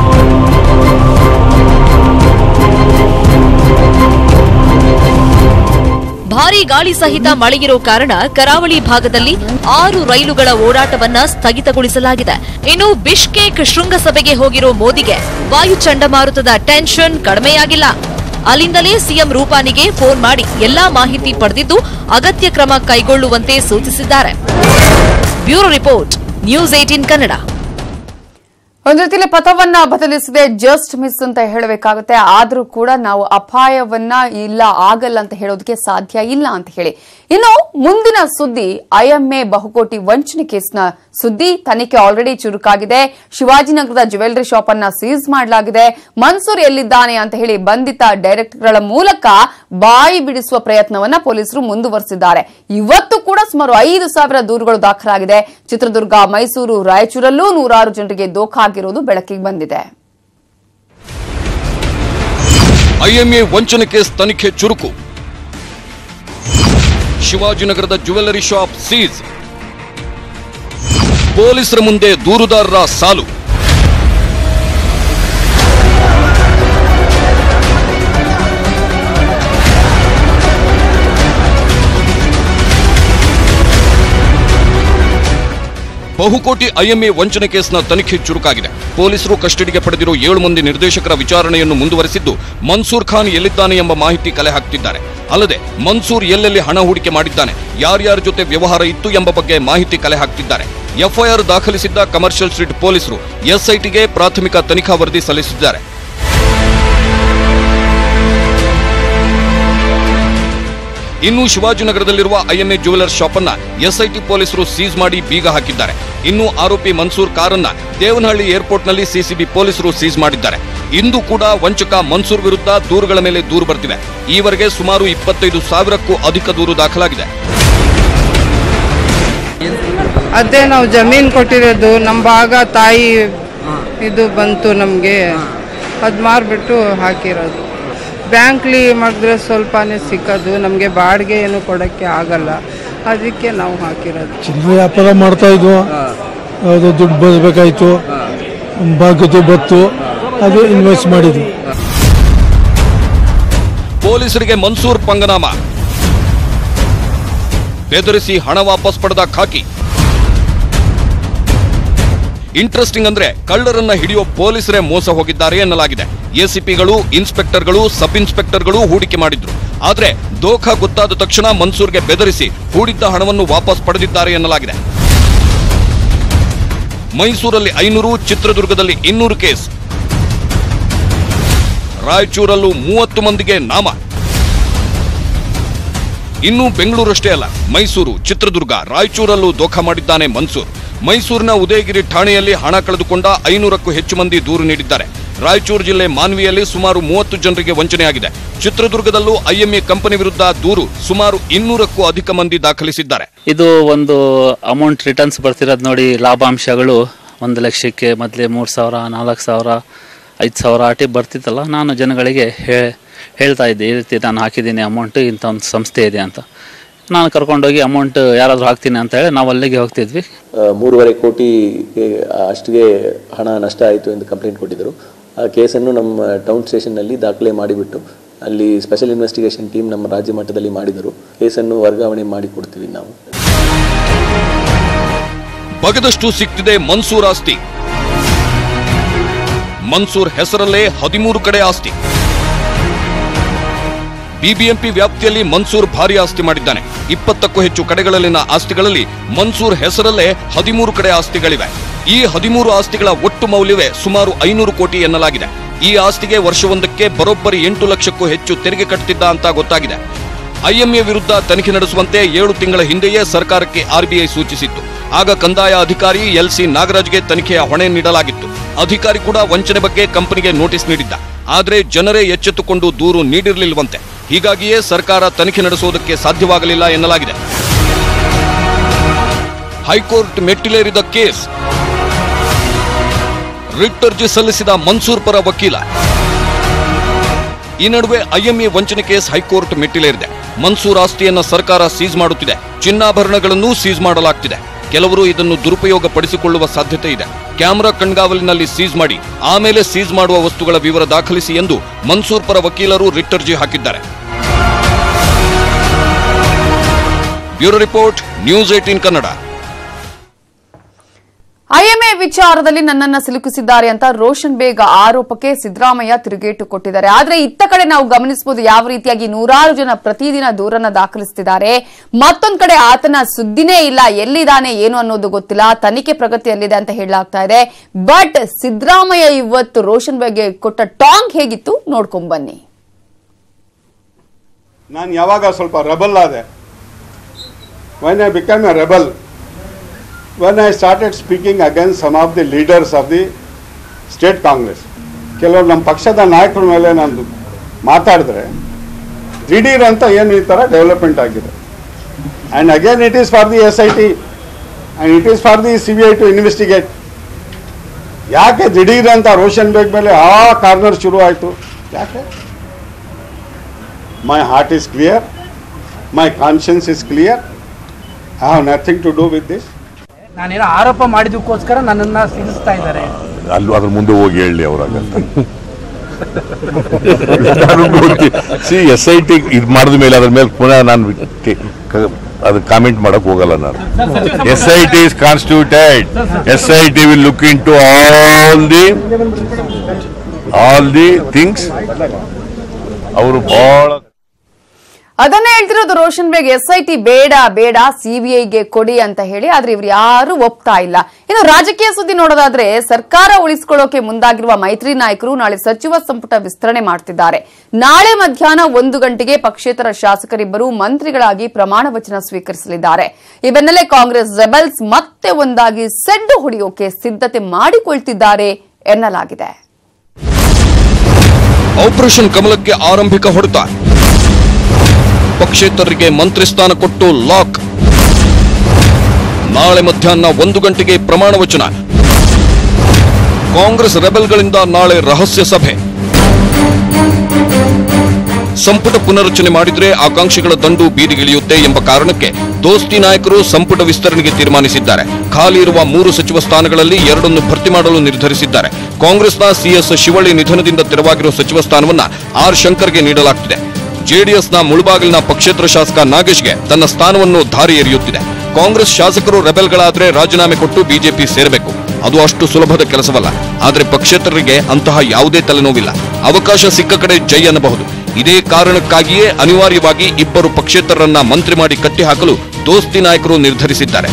ಭಾರೀ ಗಾಳಿ ಸಹಿತ ಮಳೆಯಿರೋ ಕಾರಣ ಕರಾವಳಿ ಭಾಗದಲ್ಲಿ ಆರು ರೈಲುಗಳ ಓಡಾಟವನ್ನ ಸ್ಥಗಿತಗೊಳಿಸಲಾಗಿದೆ ಇನ್ನು ಬಿಷ್ಕೇಕ್ ಶೃಂಗಸಭೆಗೆ ಹೋಗಿರೋ ಮೋದಿಗೆ ವಾಯು ಚಂಡಮಾರುತದ ಟೆನ್ಷನ್ ಕಡಿಮೆಯಾಗಿಲ್ಲ ಅಲ್ಲಿಂದಲೇ ಸಿಎಂ ರೂಪಾನಿಗೆ ಫೋನ್ ಮಾಡಿ ಎಲ್ಲಾ ಮಾಹಿತಿ ಪಡೆದಿದ್ದು ಅಗತ್ಯ ಕ್ರಮ ಕೈಗೊಳ್ಳುವಂತೆ ಸೂಚಿಸಿದ್ದಾರೆ bureau report news eighteen Kannada ಒಂದ್ ರೀತಿಯಲ್ಲಿ ಪಥವನ್ನ ಬದಲಿಸದೆ ಜಸ್ಟ್ ಮಿಸ್ ಅಂತ ಹೇಳಬೇಕಾಗುತ್ತೆ ಆದ್ರೂ ಕೂಡ ನಾವು ಅಪಾಯವನ್ನ ಇಲ್ಲ ಆಗಲ್ಲ ಅಂತ ಹೇಳೋದಕ್ಕೆ ಸಾಧ್ಯ ಇಲ್ಲ ಅಂತ ಹೇಳಿ ಇನ್ನು ಮುಂದಿನ ಸುದ್ದಿ ಐಎಂಎ ಬಹುಕೋಟಿ ವಂಚನೆ ಕೇಸ್ನ ಸುದ್ದಿ ತನಿಖೆ ಆಲ್ರೆಡಿ ಚುರುಕಾಗಿದೆ ಶಿವಾಜಿನಗರದ ಜ್ಯುವೆಲರಿ ಶಾಪ್ ಅನ್ನ ಸೀಸ್ ಮಾಡಲಾಗಿದೆ ಮನ್ಸೂರ್ ಎಲ್ಲಿದ್ದಾನೆ ಅಂತ ಹೇಳಿ ಬಂಧಿತ ಡೈರೆಕ್ಟರ್ಗಳ ಮೂಲಕ ಬಾಯಿ ಬಿಡಿಸುವ ಪ್ರಯತ್ನವನ್ನ ಪೊಲೀಸರು ಮುಂದುವರೆಸಿದ್ದಾರೆ ಇವತ್ತು ಕೂಡ ಸುಮಾರು ಐದು ಸಾವಿರ ದೂರುಗಳು ದಾಖಲಾಗಿದೆ ಚಿತ್ರದುರ್ಗ ಮೈಸೂರು ರಾಯಚೂರಲ್ಲೂ ನೂರಾರು ಜನರಿಗೆ ದೋಖ ಆಗಿರುವುದು ಬೆಳಕಿಗೆ ಬಂದಿದೆ ಐಎಂಎ ವಂಚನೆ ಕೇಸ್ ತನಿಖೆ ಚುರುಕು ಶಿವಾಜಿನಗರದ ಜ್ಯುವೆಲರಿ ಶಾಪ್ ಸೀಸ್ ಪೊಲೀಸರ ಮುಂದೆ ದೂರುದಾರರ ಸಾಲು ಬಹುಕೋಟಿ ಐಎಂಎ ವಂಚನೆ ಕೇಸ್ನ ತನಿಖೆ ಚುರುಕಾಗಿದೆ ಪೊಲೀಸರು ಕಸ್ಟಡಿಗೆ ಪಡೆದಿರುವ ಏಳು ಮಂದಿ ನಿರ್ದೇಶಕರ ವಿಚಾರಣೆಯನ್ನು ಮುಂದುವರೆಸಿದ್ದು ಮನ್ಸೂರ್ ಖಾನ್ ಎಲ್ಲಿದ್ದಾನೆ ಎಂಬ ಮಾಹಿತಿ ಕಲೆ ಹಾಕ್ತಿದ್ದಾರೆ ಅಲ್ಲದೆ ಮನ್ಸೂರ್ ಎಲ್ಲೆಲ್ಲಿ ಹಣ ಹೂಡಿಕೆ ಮಾಡಿದ್ದಾನೆ ಯಾರ್ಯಾರ ಜೊತೆ ವ್ಯವಹಾರ ಇತ್ತು ಎಂಬ ಬಗ್ಗೆ ಮಾಹಿತಿ ಕಲೆ ಹಾಕ್ತಿದ್ದಾರೆ ಎಫ್ಐಆರ್ ದಾಖಲಿಸಿದ್ದ ಕಮರ್ಷಿಯಲ್ ಸ್ಟ್ರೀಟ್ ಪೊಲೀಸರು ಎಸ್ಐಟಿಗೆ ಪ್ರಾಥಮಿಕ ತನಿಖಾ ವರದಿ ಸಲ್ಲಿಸಿದ್ದಾರೆ ಇನ್ನು ಶಿವಾಜಿನಗರದಲ್ಲಿರುವ ಐಎಂಎ ಜ್ಯುವೆಲರ್ಸ್ ಶಾಪ್ ಅನ್ನ ಎಸ್ಐಟಿ ಪೊಲೀಸರು ಸೀಸ್ ಮಾಡಿ ಬೀಗ ಹಾಕಿದ್ದಾರೆ ಇನ್ನು ಆರೋಪಿ ಮನ್ಸೂರ್ ಕಾರನ್ನ ದೇವನಹಳ್ಳಿ ಏರ್ಪೋರ್ಟ್ನಲ್ಲಿ ಸಿಸಿಬಿ ಪೊಲೀಸರು ಸೀಸ್ ಮಾಡಿದ್ದಾರೆ ಇಂದು ಕೂಡ ವಂಚಕ ಮನ್ಸೂರ್ ವಿರುದ್ಧ ದೂರುಗಳ ಮೇಲೆ ದೂರು ಬರ್ತಿವೆ ಈವರೆಗೆ ಸುಮಾರು ಇಪ್ಪತ್ತೈದು ಸಾವಿರಕ್ಕೂ ಅಧಿಕ ದೂರು ದಾಖಲಾಗಿದೆ ಅದೇ ನಾವು ಜಮೀನು ಕೊಟ್ಟಿರೋದು ನಮ್ಮ ಭಾಗ ತಾಯಿ ಇದು ಬಂತು ನಮಗೆ ಅದು ಮಾರಿಬಿಟ್ಟು ಹಾಕಿರೋದು ಬ್ಯಾಂಕ್ಲಿ ಮಾಡಿದ್ರೆ ಸ್ವಲ್ಪನೇ ಸಿಕ್ಕೋದು ನಮಗೆ ಬಾಡಿಗೆ ಏನು ಕೊಡೋಕ್ಕೆ ಆಗಲ್ಲ ಅದಕ್ಕೆ ನಾವು ಹಾಕಿರೋದು ಚಿಲ್ಲರೆ ವ್ಯಾಪಾರ ಮಾಡ್ತಾ ಇದ್ವು ಅದು ದುಡ್ಡು ಬರಬೇಕಾಯ್ತು ಭಾಗದ್ದು ಬತ್ತು ಅದು ಇನ್ವೆಸ್ಟ್ ಮಾಡಿದ್ವಿ ಪೊಲೀಸರಿಗೆ ಮನ್ಸೂರ್ ಪಂಗನಾಮ ಬೆದರಿಸಿ ಹಣ ವಾಪಸ್ ಪಡೆದ ಖಾಕಿ ಇಂಟ್ರೆಸ್ಟಿಂಗ್ ಅಂದ್ರೆ ಕಳ್ಳರನ್ನ ಹಿಡಿಯೋ ಪೊಲೀಸರೇ ಮೋಸ ಹೋಗಿದ್ದಾರೆ ಎನ್ನಲಾಗಿದೆ ಎಸಿಪಿಗಳು ಇನ್ಸ್ಪೆಕ್ಟರ್ಗಳು ಸಬ್ ಇನ್ಸ್ಪೆಕ್ಟರ್ಗಳು ಹೂಡಿಕೆ ಮಾಡಿದ್ರು ಆದ್ರೆ ದೋಖ ಗೊತ್ತಾದ ತಕ್ಷಣ ಮನ್ಸೂರ್ಗೆ ಬೆದರಿಸಿ ಹೂಡಿದ್ದ ಹಣವನ್ನು ವಾಪಸ್ ಪಡೆದಿದ್ದಾರೆ ಎನ್ನಲಾಗಿದೆ ಮೈಸೂರಲ್ಲಿ ಐನೂರು ಚಿತ್ರದುರ್ಗದಲ್ಲಿ ಇನ್ನೂರು ಕೇಸ್ ರಾಯಚೂರಲ್ಲೂ ಮೂವತ್ತು ಮಂದಿಗೆ ನಾಮ ಇನ್ನು ಬೆಂಗಳೂರಷ್ಟೇ ಅಲ್ಲ ಮೈಸೂರು ಚಿತ್ರದುರ್ಗ ರಾಯಚೂರಲ್ಲೂ ದೋಖ ಮಾಡಿದ್ದಾನೆ ಮನ್ಸೂರ್ ಮೈಸೂರಿನ ಉದಯಗಿರಿ ಠಾಣೆಯಲ್ಲಿ ಹಣ ಕಳೆದುಕೊಂಡ ಐನೂರಕ್ಕೂ ಹೆಚ್ಚು ಮಂದಿ ದೂರು ನೀಡಿದ್ದಾರೆ ರಾಯಚೂರು ಜಿಲ್ಲೆ ಮಾನ್ವಿಯಲ್ಲಿ ಸುಮಾರು ಮೂವತ್ತು ಜನರಿಗೆ ವಂಚನೆಯಾಗಿದೆ ಚಿತ್ರದುರ್ಗದಲ್ಲೂ ಐಎಂಎ ಕಂಪನಿ ವಿರುದ್ಧ ದೂರು ಸುಮಾರು ಇನ್ನೂರಕ್ಕೂ ಅಧಿಕ ಮಂದಿ ದಾಖಲಿಸಿದ್ದಾರೆ ಇದು ಒಂದು ಅಮೌಂಟ್ ರಿಟರ್ನ್ಸ್ ಬರ್ತಿರೋದು ನೋಡಿ ಲಾಭಾಂಶಗಳು ಒಂದು ಲಕ್ಷಕ್ಕೆ ಮೊದಲೇ ಮೂರು ಸಾವಿರ ನಾಲ್ಕು ಸಾವಿರ ಐದು ಸಾವಿರ ಆಟಿ ಬರ್ತಿತ್ತಲ್ಲ ನಾನು ಜನಗಳಿಗೆ ಹೇ ಹೇಳ್ತಾ ಇದ್ದೆ ಈ ರೀತಿ ನಾನು ಹಾಕಿದ್ದೀನಿ ಅಮೌಂಟ್ ಇಂಥ ಒಂದು ಸಂಸ್ಥೆ ಇದೆ ಅಂತ ನಾನು ಕರ್ಕೊಂಡೋಗಿ ಅಮೌಂಟ್ ಯಾರಾದರೂ ಹಾಕ್ತೀನಿ ಅಂತ ಹೇಳಿ ನಾವು ಅಲ್ಲಿಗೆ ಹೋಗ್ತಿದ್ವಿ ಆ, ಮೂರುವರೆ ಕೋಟಿ ಅಷ್ಟಿಗೆ ಹಣ ನಷ್ಟ ಆಯಿತು ಎಂದು ಕಂಪ್ಲೇಂಟ್ ಕೊಟ್ಟಿದ್ದರು ಆ ಕೇಸನ್ನು ನಮ್ಮ ಟೌನ್ ಸ್ಟೇಷನ್ನಲ್ಲಿ ದಾಖಲೆ ಮಾಡಿಬಿಟ್ಟು ಅಲ್ಲಿ ಸ್ಪೆಷಲ್ ಇನ್ವೆಸ್ಟಿಗೇಷನ್ ಟೀಮ್ ನಮ್ಮ ರಾಜ್ಯ ಮಟ್ಟದಲ್ಲಿ ಮಾಡಿದರು ಕೇಸನ್ನು ವರ್ಗಾವಣೆ ಮಾಡಿ ಕೊಡ್ತೀವಿ ನಾವು ಬಗದಷ್ಟು ಸಿಕ್ತಿದೆ ಮನ್ಸೂರ್ ಆಸ್ತಿ ಮನ್ಸೂರ್ ಹೆಸರಲ್ಲೇ ಹದಿಮೂರು ಕಡೆ ಆಸ್ತಿ ಬಿಬಿಎಂಪಿ ವ್ಯಾಪ್ತಿಯಲ್ಲಿ ಮನ್ಸೂರ್ ಭಾರಿ ಆಸ್ತಿ ಮಾಡಿದ್ದಾನೆ ಇಪ್ಪತ್ತಕ್ಕೂ ಹೆಚ್ಚು ಕಡೆಗಳಲ್ಲಿನ ಆಸ್ತಿಗಳಲ್ಲಿ ಮನ್ಸೂರ್ ಹೆಸರಲ್ಲೇ ಹದಿಮೂರು ಕಡೆ ಆಸ್ತಿಗಳಿವೆ ಈ ಹದಿಮೂರು ಆಸ್ತಿಗಳ ಒಟ್ಟು ಮೌಲ್ಯವೇ ಸುಮಾರು ಐನೂರು ಕೋಟಿ ಎನ್ನಲಾಗಿದೆ ಈ ಆಸ್ತಿಗೆ ವರ್ಷವೊಂದಕ್ಕೆ ಬರೋಬ್ಬರಿ ಎಂಟು ಲಕ್ಷಕ್ಕೂ ಹೆಚ್ಚು ತೆರಿಗೆ ಕಟ್ಟುತ್ತಿದ್ದ ಅಂತ ಗೊತ್ತಾಗಿದೆ ಐಎಂಎ ವಿರುದ್ಧ ತನಿಖೆ ನಡೆಸುವಂತೆ ಏಳು ತಿಂಗಳ ಹಿಂದೆಯೇ ಸರ್ಕಾರಕ್ಕೆ ಆರ್ಬಿಐ ಸೂಚಿಸಿತ್ತು ಆಗ ಕಂದಾಯ ಅಧಿಕಾರಿ ಎಲ್ಸಿ ನಾಗರಾಜ್ಗೆ ತನಿಖೆಯ ಹೊಣೆ ನೀಡಲಾಗಿತ್ತು ಅಧಿಕಾರಿ ಕೂಡ ವಂಚನೆ ಬಗ್ಗೆ ಕಂಪನಿಗೆ ನೋಟಿಸ್ ನೀಡಿದ್ದ ಆದರೆ ಜನರೇ ಎಚ್ಚೆತ್ತುಕೊಂಡು ದೂರು ನೀಡಿರಲಿಲ್ವಂತೆ ಹೀಗಾಗಿಯೇ ಸರ್ಕಾರ ತನಿಖೆ ನಡೆಸುವುದಕ್ಕೆ ಸಾಧ್ಯವಾಗಲಿಲ್ಲ ಎನ್ನಲಾಗಿದೆ ಹೈಕೋರ್ಟ್ ಮೆಟ್ಟಿಲೇರಿದ ಕೇಸ್ ರಿಟ್ ಅರ್ಜಿ ಸಲ್ಲಿಸಿದ ಮನ್ಸೂರ್ ಪರ ವಕೀಲ ಈ ನಡುವೆ ಐಎಂಎ ವಂಚನೆ ಕೇಸ್ ಹೈಕೋರ್ಟ್ ಮೆಟ್ಟಿಲೇರಿದೆ ಮನ್ಸೂರ್ ಆಸ್ತಿಯನ್ನ ಸರ್ಕಾರ ಸೀಸ್ ಮಾಡುತ್ತಿದೆ ಚಿನ್ನಾಭರಣಗಳನ್ನೂ ಸೀಸ್ ಮಾಡಲಾಗ್ತಿದೆ ಕೆಲವರು ಇದನ್ನು ದುರುಪಯೋಗ ಪಡಿಸಿಕೊಳ್ಳುವ ಸಾಧ್ಯತೆ ಇದೆ ಕ್ಯಾಮೆರಾ ಕಣ್ಗಾವಲಿನಲ್ಲಿ ಸೀಸ್ ಮಾಡಿ ಆಮೇಲೆ ಸೀಸ್ ಮಾಡುವ ವಸ್ತುಗಳ ವಿವರ ದಾಖಲಿಸಿ ಎಂದು ಮನ್ಸೂರ್ ಪರ ವಕೀಲರು ರಿಟ್ ಅರ್ಜಿ ಹಾಕಿದ್ದಾರೆ bureau report news eighteen Kannada IMA ವಿಚಾರದಲ್ಲಿ ನನ್ನನ್ನ ಸಿಲುಕಿಸಿದ್ದಾರೆ ಅಂತ ರೋಷನ್ ಬೇಗ್ ಆರೋಪಕ್ಕೆ ಸಿದ್ದರಾಮಯ್ಯ ತಿರುಗೇಟು ಕೊಟ್ಟಿದ್ದಾರೆ ಆದ್ರೆ ಇತ್ತ ಕಡೆ ನಾವು ಗಮನಿಸಬಹುದು ಯಾವ ರೀತಿಯಾಗಿ ನೂರಾರು ಜನ ಪ್ರತಿದಿನ ದೂರನ್ನ ದಾಖಲಿಸುತ್ತಿದ್ದಾರೆ ಮತ್ತೊಂದ್ ಕಡೆ ಆತನ ಸುದ್ದಿನೇ ಇಲ್ಲ ಎಲ್ಲಿದ್ದಾನೆ ಏನು ಅನ್ನೋದು ಗೊತ್ತಿಲ್ಲ ತನಿಖೆ ಪ್ರಗತಿಯಲ್ಲಿದೆ ಅಂತ ಹೇಳಲಾಗ್ತಾ ಇದೆ ಬಟ್ ಸಿದ್ದರಾಮಯ್ಯ ಇವತ್ತು ರೋಷನ್ ಬೇಗ್ಗೆ ಕೊಟ್ಟ ಟಾಂಗ್ ಹೇಗಿತ್ತು ನೋಡ್ಕೊಂಡ್ ಬನ್ನಿ ನಾನು ಯಾವಾಗ ಸ್ವಲ್ಪ ರೆಬಲ್ ಆದೆ when I become a rebel when I started speaking against some of the leaders of the state Congress ಕೆಲವರು ನಮ್ಮ ಪಕ್ಷದ ನಾಯಕರ ಮೇಲೆ ನಾನು ಮಾತಾಡಿದ್ರೆ ದಿಢೀರ್ ಅಂತ ಏನು ಈ ಥರ ಡೆವಲಪ್ಮೆಂಟ್ ಆಗಿದೆ and again it is for the S I T and it is for the C B I to investigate ಯಾಕೆ ದಿಢೀರ್ ಅಂತ ರೋಷನ್ ಬೇಗ್ ಮೇಲೆ ಆ ಕಾರ್ನರ್ ಶುರು ಆಯಿತು ಯಾಕೆ My heart is clear. My conscience is clear. I have nothing to do with this. ನಾನೇನೋ ಆರೋಪ ಮಾಡಿದಕ್ಕೋಸ್ಕರ ನನ್ನನ್ನ ಸಿಗಿಸ್ತಾ ಇದ್ದಾರೆ ಅಲ್ಲಿ ಅದ್ರ ಮುಂದೆ ಹೋಗಿ ಹೇಳಿ ಅವ್ರಾಗ ಸಿ ಎಸ್ ಐ ಟಿ ಇದು ಮಾಡಿದ ಮೇಲೆ ಅದ್ರ ಮೇಲೆ ಪುನಃ ನಾನು ಕೆ- ಕ- ಅದು ಕಾಮೆಂಟ್ ಮಾಡಕ್ ಹೋಗಲ್ಲ ನಾನು S I T is constituted S I T will look into all the all the things ಅವರು ಬಹಳ ಅದನ್ನೇ ಹೇಳ್ತಿರೋದು Roshan Baig S I T ಬೇಡ ಬೇಡ ಸಿಬಿಐಗೆ ಕೊಡಿ ಅಂತ ಹೇಳಿ ಆದ್ರೆ ಇವ್ರು ಯಾರು ಒಪ್ತಾ ಇಲ್ಲ ಇನ್ನು ರಾಜಕೀಯ ಸುದ್ದಿ ನೋಡೋದಾದ್ರೆ ಸರ್ಕಾರ ಉಳಿಸಿಕೊಳ್ಳೋಕೆ ಮುಂದಾಗಿರುವ ಮೈತ್ರಿ ನಾಯಕರು ನಾಳೆ ಸಚಿವ ಸಂಪುಟ ವಿಸ್ತರಣೆ ಮಾಡ್ತಿದ್ದಾರೆ ನಾಳೆ ಮಧ್ಯಾಹ್ನ ಒಂದು ಗಂಟೆಗೆ ಪಕ್ಷೇತರ ಶಾಸಕರಿಬ್ಬರು ಮಂತ್ರಿಗಳಾಗಿ ಪ್ರಮಾಣ ವಚನ ಸ್ವೀಕರಿಸಲಿದ್ದಾರೆ ಈ ಬೆನ್ನಲ್ಲೇ ಕಾಂಗ್ರೆಸ್ ರೆಬಲ್ಸ್ ಮತ್ತೆ ಒಂದಾಗಿ ಸೆಡ್ಡು ಹೊಡೆಯೋಕೆ ಸಿದ್ಧತೆ ಮಾಡಿಕೊಳ್ತಿದ್ದಾರೆ ಎನ್ನಲಾಗಿದೆ ಆಪರೇಷನ್ ಕಮಲಕ್ಕೆ ಆರಂಭಿಕ ಹೊಡೆತ ಪಕ್ಷೇತರರಿಗೆ ಮಂತ್ರಿ ಸ್ಥಾನ ಕೊಟ್ಟು ಲಾಕ್ ನಾಳೆ ಮಧ್ಯಾಹ್ನ ಒಂದು ಗಂಟೆಗೆ ಪ್ರಮಾಣ ವಚನ ಕಾಂಗ್ರೆಸ್ ರೆಬೆಲ್ಗಳಿಂದ ನಾಳೆ ರಹಸ್ಯ ಸಭೆ ಸಂಪುಟ ಪುನರಚನೆ ಮಾಡಿದ್ರೆ ಆಕಾಂಕ್ಷಿಗಳ ದಂಡು ಬೀದಿಗಿಳಿಯುತ್ತೆ ಎಂಬ ಕಾರಣಕ್ಕೆ ದೋಸ್ತಿ ನಾಯಕರು ಸಂಪುಟ ವಿಸ್ತರಣೆಗೆ ತೀರ್ಮಾನಿಸಿದ್ದಾರೆ ಖಾಲಿ ಇರುವ ಮೂರು ಸಚಿವ ಸ್ಥಾನಗಳಲ್ಲಿ ಎರಡನ್ನು ಭರ್ತಿ ಮಾಡಲು ನಿರ್ಧರಿಸಿದ್ದಾರೆ ಕಾಂಗ್ರೆಸ್ನ ಸಿಎಸ್ ಶಿವಳ್ಳಿ ನಿಧನದಿಂದ ತೆರವಾಗಿರುವ ಸಚಿವ ಸ್ಥಾನವನ್ನ ಆರ್ ಶಂಕರ್ಗೆ ನೀಡಲಾಗ್ತಿದೆ ಜೆಡಿಎಸ್ನ ಮುಳುಬಾಗಿಲಿನ ಪಕ್ಷೇತರ ಶಾಸಕ ನಾಗೇಶ್ಗೆ ತನ್ನ ಸ್ಥಾನವನ್ನು ಧಾರಿ ಎರೆಯುತ್ತಿದೆ ಕಾಂಗ್ರೆಸ್ ಶಾಸಕರು ರೆಬೆಲ್ಗಳಾದ್ರೆ ರಾಜೀನಾಮೆ ಕೊಟ್ಟು ಬಿಜೆಪಿ ಸೇರಬೇಕು ಅದು ಅಷ್ಟು ಸುಲಭದ ಕೆಲಸವಲ್ಲ ಆದರೆ ಪಕ್ಷೇತರರಿಗೆ ಅಂತಹ ಯಾವುದೇ ತಲೆನೋವಿಲ್ಲ ಅವಕಾಶ ಸಿಕ್ಕ ಕಡೆ ಜೈ ಅನ್ನಬಹುದು ಇದೇ ಕಾರಣಕ್ಕಾಗಿಯೇ ಅನಿವಾರ್ಯವಾಗಿ ಇಬ್ಬರು ಪಕ್ಷೇತರರನ್ನ ಮಂತ್ರಿ ಮಾಡಿ ಕಟ್ಟಿಹಾಕಲು ದೋಸ್ತಿ ನಾಯಕರು ನಿರ್ಧರಿಸಿದ್ದಾರೆ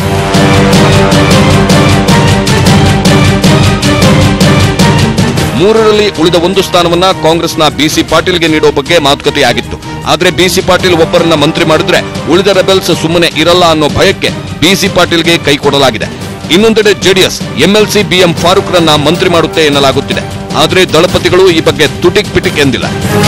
ಮೂರರಲ್ಲಿ ಉಳಿದ ಒಂದು ಸ್ಥಾನವನ್ನ ಕಾಂಗ್ರೆಸ್ನ ಬಿಸಿ ಪಾಟೀಲ್ಗೆ ನೀಡುವ ಬಗ್ಗೆ ಮಾತುಕತೆಯಾಗಿತ್ತು ಆದ್ರೆ ಬಿಸಿ ಪಾಟೀಲ್ ಒಬ್ಬರನ್ನ ಮಂತ್ರಿ ಮಾಡಿದ್ರೆ ಉಳಿದ ರೆಬೆಲ್ಸ್ ಸುಮ್ಮನೆ ಇರಲ್ಲ ಅನ್ನೋ ಭಯಕ್ಕೆ ಬಿಸಿ ಪಾಟೀಲ್ಗೆ ಕೈ ಕೊಡಲಾಗಿದೆ ಇನ್ನೊಂದೆಡೆ ಜೆಡಿಎಸ್ ಎಂಎಲ್ಸಿ ಬಿಎಂ ಫಾರೂಕ್ ರನ್ನ ಮಂತ್ರಿ ಮಾಡುತ್ತೆ ಎನ್ನಲಾಗುತ್ತಿದೆ ಆದ್ರೆ ದಳಪತಿಗಳು ಈ ಬಗ್ಗೆ ತುಟಿಕ್ ಪಿಟಿಕ್ ಎಂದಿಲ್ಲ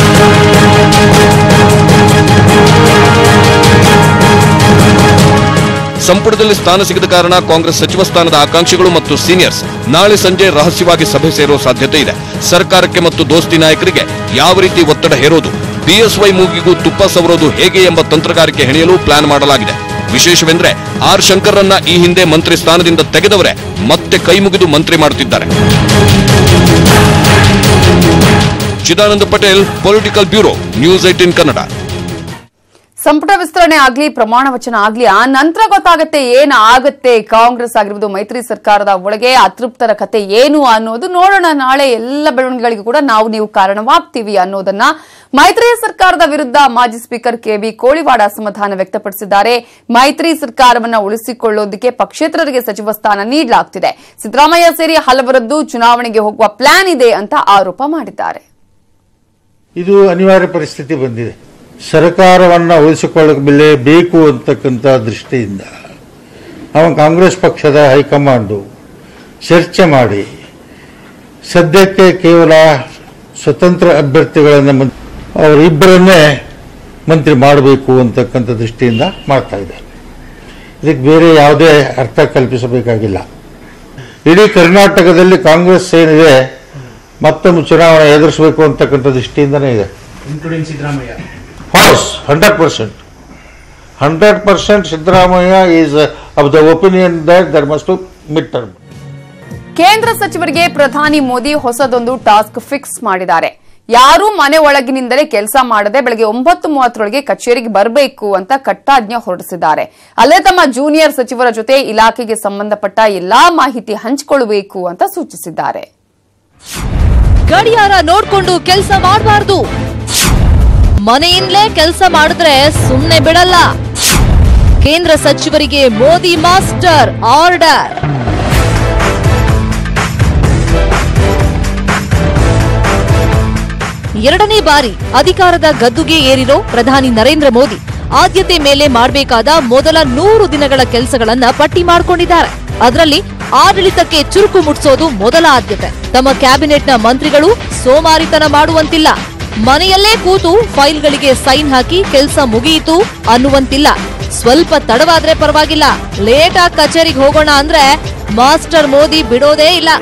ಸಂಪುಟದಲ್ಲಿ ಸ್ಥಾನ ಸಿಗದ ಕಾರಣ ಕಾಂಗ್ರೆಸ್ ಸಚಿವ ಸ್ಥಾನದ ಆಕಾಂಕ್ಷಿಗಳು ಮತ್ತು ಸೀನಿಯರ್ಸ್ ನಾಳೆ ಸಂಜೆ ರಹಸ್ಯವಾಗಿ ಸಭೆ ಸೇರುವ ಸಾಧ್ಯತೆ ಇದೆ ಸರ್ಕಾರಕ್ಕೆ ಮತ್ತು ದೋಸ್ತಿ ನಾಯಕರಿಗೆ ಯಾವ ರೀತಿ ಒತ್ತಡ ಹೇರೋದು ಬಿಎಸ್ವೈ ಮೂಗಿಗೂ ತುಪ್ಪ ಸವರೋದು ಹೇಗೆ ಎಂಬ ತಂತ್ರಗಾರಿಕೆ ಹೆಣೆಯಲು ಪ್ಲಾನ್ ಮಾಡಲಾಗಿದೆ ವಿಶೇಷವೆಂದ್ರೆ ಆರ್ ಶಂಕರ್ರನ್ನ ಈ ಹಿಂದೆ ಮಂತ್ರಿ ಸ್ಥಾನದಿಂದ ತೆಗೆದವರೇ ಮತ್ತೆ ಕೈ ಮುಗಿದು ಮಂತ್ರಿ ಮಾಡುತ್ತಿದ್ದಾರೆ Chidananda Patel political bureau news eighteen Kannada ಸಂಪುಟ ವಿಸ್ತರಣೆ ಆಗ್ಲಿ ಪ್ರಮಾಣ ವಚನ ಆಗ್ಲಿ ಆ ನಂತರ ಗೊತ್ತಾಗತ್ತೆ ಏನ್ ಆಗತ್ತೆ ಕಾಂಗ್ರೆಸ್ ಆಗಿರ್ಬೋದು ಮೈತ್ರಿ ಸರ್ಕಾರದ ಒಳಗೆ ಅತೃಪ್ತರ ಕತೆ ಏನು ಅನ್ನೋದು ನೋಡೋಣ ನಾಳೆ ಎಲ್ಲ ಬೆಳವಣಿಗೆಗಳಿಗೂ ಕೂಡ ನಾವು ನೀವು ಕಾರಣವಾಗ್ತೀವಿ ಅನ್ನೋದನ್ನ ಮೈತ್ರಿ ಸರ್ಕಾರದ ವಿರುದ್ಧ ಮಾಜಿ ಸ್ಪೀಕರ್ ಕೆಬಿ ಕೋಳಿವಾಡ ಅಸಮಾಧಾನ ವ್ಯಕ್ತಪಡಿಸಿದ್ದಾರೆ ಮೈತ್ರಿ ಸರ್ಕಾರವನ್ನ ಉಳಿಸಿಕೊಳ್ಳೋದಕ್ಕೆ ಪಕ್ಷೇತರರಿಗೆ ಸಚಿವ ಸ್ಥಾನ ನೀಡಲಾಗ್ತಿದೆ ಸಿದ್ದರಾಮಯ್ಯ ಸೇರಿ ಹಲವರದ್ದು ಚುನಾವಣೆಗೆ ಹೋಗುವ ಪ್ಲಾನ್ ಇದೆ ಅಂತ ಆರೋಪ ಮಾಡಿದ್ದಾರೆ ಇದು ಅನಿವಾರ್ಯ ಪರಿಸ್ಥಿತಿ ಬಂದಿದೆ ಸರ್ಕಾರವನ್ನು ಉಳಿಸಿಕೊಳ್ಳಬಲ್ಲೆ ಬೇಕು ಅಂತಕ್ಕಂಥ ದೃಷ್ಟಿಯಿಂದ ನಾವು ಕಾಂಗ್ರೆಸ್ ಪಕ್ಷದ ಹೈಕಮಾಂಡು ಚರ್ಚೆ ಮಾಡಿ ಸದ್ಯಕ್ಕೆ ಕೇವಲ ಸ್ವತಂತ್ರ ಅಭ್ಯರ್ಥಿಗಳನ್ನು ಮನ್- ಅವರಿಬ್ಬರನ್ನೇ ಮಂತ್ರಿ ಮಾಡಬೇಕು ಅಂತಕ್ಕಂಥ ದೃಷ್ಟಿಯಿಂದ ಮಾಡ್ತಾ ಇದ್ದಾರೆ ಇದಕ್ಕೆ ಬೇರೆ ಯಾವುದೇ ಅರ್ಥ ಕಲ್ಪಿಸಬೇಕಾಗಿಲ್ಲ ಇಡೀ ಕರ್ನಾಟಕದಲ್ಲಿ ಕಾಂಗ್ರೆಸ್ ಏನಿದೆ ಮತ್ತೊಂದು ಚುನಾವಣೆ ಎದುರಿಸಬೇಕು ಅಂತಕ್ಕಂಥ ದೃಷ್ಟಿಯಿಂದನೇ ಇದೆ including Siddaramaiah house hundred percent hundred percent Siddaramaiah is of the opinion that there must mid term ಕೇಂದ್ರ ಸಚಿವರಿಗೆ ಪ್ರಧಾನಿ ಮೋದಿ ಹೊಸದೊಂದು ಟಾಸ್ಕ್ ಫಿಕ್ಸ್ ಮಾಡಿದ್ದಾರೆ ಯಾರೂ ಮನೆ ಒಳಗಿನಿಂದಲೇ ಕೆಲಸ ಮಾಡದೆ ಬೆಳಗ್ಗೆ ಒಂಬತ್ತು ಮೂವತ್ತರೊಳಗೆ ಕಚೇರಿಗೆ ಬರಬೇಕು ಅಂತ ಕಟ್ಟಾಜ್ಞೆ ಹೊರಡಿಸಿದ್ದಾರೆ ಅಲ್ಲೇ ತಮ್ಮ ಜೂನಿಯರ್ ಸಚಿವರ ಜೊತೆ ಇಲಾಖೆಗೆ ಸಂಬಂಧಪಟ್ಟ ಎಲ್ಲಾ ಮಾಹಿತಿ ಹಂಚಿಕೊಳ್ಳಬೇಕು ಅಂತ ಸೂಚಿಸಿದ್ದಾರೆ ಗಡಿಯಾರ ನೋಡ್ಕೊಂಡು ಕೆಲಸ ಮಾಡಬಾರ್ದು ಮನೆಯಿಂದಲೇ ಕೆಲಸ ಮಾಡಿದ್ರೆ ಸುಮ್ನೆ ಬಿಡಲ್ಲ ಕೇಂದ್ರ ಸಚಿವರಿಗೆ ಮೋದಿ ಮಾಸ್ಟರ್ ಆರ್ಡರ್ ಎರಡನೇ ಬಾರಿ ಅಧಿಕಾರದ ಗದ್ದುಗೆ ಏರಿರೋ ಪ್ರಧಾನಿ ನರೇಂದ್ರ ಮೋದಿ ಆದ್ಯತೆ ಮೇಲೆ ಮಾಡಬೇಕಾದ ಮೊದಲ ನೂರು ದಿನಗಳ ಕೆಲಸಗಳನ್ನ ಪಟ್ಟಿ ಮಾಡ್ಕೊಂಡಿದ್ದಾರೆ ಅದರಲ್ಲಿ ಆಡಳಿತಕ್ಕೆ ಚುರುಕು ಮುಟ್ಸೋದು ಮೊದಲ ಆದ್ಯತೆ ತಮ್ಮ ಕ್ಯಾಬಿನೆಟ್ನ ಮಂತ್ರಿಗಳು ಸೋಮಾರಿತನ ಮಾಡುವಂತಿಲ್ಲ ಮನೆಯಲ್ಲೇ ಕೂತು ಫೈಲ್ಗಳಿಗೆ ಸೈನ್ ಹಾಕಿ ಕೆಲಸ ಮುಗಿಯಿತು ಅನ್ನುವಂತಿಲ್ಲ ಸ್ವಲ್ಪ ತಡವಾದ್ರೆ ಪರವಾಗಿಲ್ಲ ಲೇಟಾಗಿ ಕಚೇರಿಗೆ ಹೋಗೋಣ ಅಂದ್ರೆ ಮಾಸ್ಟರ್ ಮೋದಿ ಬಿಡೋದೇ ಇಲ್ಲ